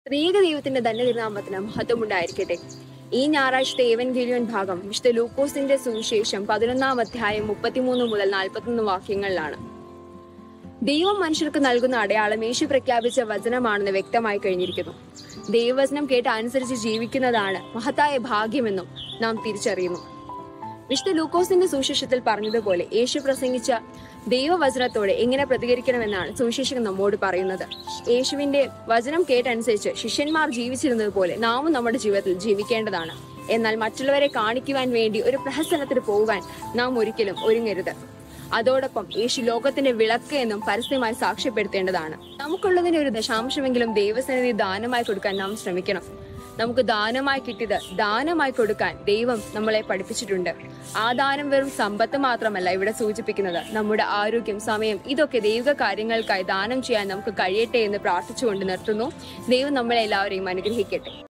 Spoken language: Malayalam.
ത്രിയേക ദൈവത്തിന്റെ ധന്യതിരുനാമത്തിന് മഹത്വമുണ്ടായിരിക്കട്ടെ ഈ ഞായറാഴ്ചത്തെ ഏവൻഗേലിയൻ ഭാഗം വിശുദ്ധ ലൂക്കോസിന്റെ സുവിശേഷം പതിനൊന്നാം അധ്യായം മുപ്പത്തിമൂന്ന് മുതൽ നാൽപ്പത്തൊന്ന് വാക്യങ്ങളിലാണ് ദൈവം മനുഷ്യർക്ക് നൽകുന്ന അടയാളം യേശു പ്രഖ്യാപിച്ച വചനമാണെന്ന് വ്യക്തമായി കഴിഞ്ഞിരിക്കുന്നു ദൈവവചനം കേട്ട് അനുസരിച്ച് ജീവിക്കുന്നതാണ് മഹത്തായ ഭാഗ്യമെന്നും നാം തിരിച്ചറിയുന്നു വിശുദ്ധ ലൂക്കോസിന്റെ സുവിശേഷത്തിൽ പറഞ്ഞതുപോലെ യേശു പ്രസംഗിച്ച ദൈവവചനത്തോടെ എങ്ങനെ പ്രതികരിക്കണമെന്നാണ് സുവിശേഷകൻ നമ്മോട് പറയുന്നത് യേശുവിന്റെ വചനം കേട്ടനുസരിച്ച് ശിഷ്യന്മാർ ജീവിച്ചിരുന്നത് പോലെ നാമും നമ്മുടെ ജീവിതത്തിൽ ജീവിക്കേണ്ടതാണ് എന്നാൽ മറ്റുള്ളവരെ കാണിക്കുവാൻ വേണ്ടി ഒരു പ്രഹസനത്തിന് പോകാൻ നാം ഒരിക്കലും ഒരുങ്ങരുത് അതോടൊപ്പം യേശു ലോകത്തിന്റെ വിളക്ക് എന്നും പരസ്യമായി സാക്ഷ്യപ്പെടുത്തേണ്ടതാണ് നമുക്കുള്ളതിന്റെ ഒരു ദശാംശമെങ്കിലും ദൈവസന്നിധി ദാനമായി കൊടുക്കാൻ നാം ശ്രമിക്കണം നമുക്ക് ദാനമായി കിട്ടിയത് ദാനമായി കൊടുക്കാൻ ദൈവം നമ്മളെ പഠിപ്പിച്ചിട്ടുണ്ട് ആ ദാനം വെറും സമ്പത്ത് മാത്രമല്ല ഇവിടെ സൂചിപ്പിക്കുന്നത് നമ്മുടെ ആരോഗ്യം സമയം ഇതൊക്കെ ദൈവിക കാര്യങ്ങൾക്കായി ദാനം ചെയ്യാൻ നമുക്ക് കഴിയട്ടെ എന്ന് പ്രാർത്ഥിച്ചുകൊണ്ട് നിർത്തുന്നു ദൈവം നമ്മളെ എല്ലാവരെയും അനുഗ്രഹിക്കട്ടെ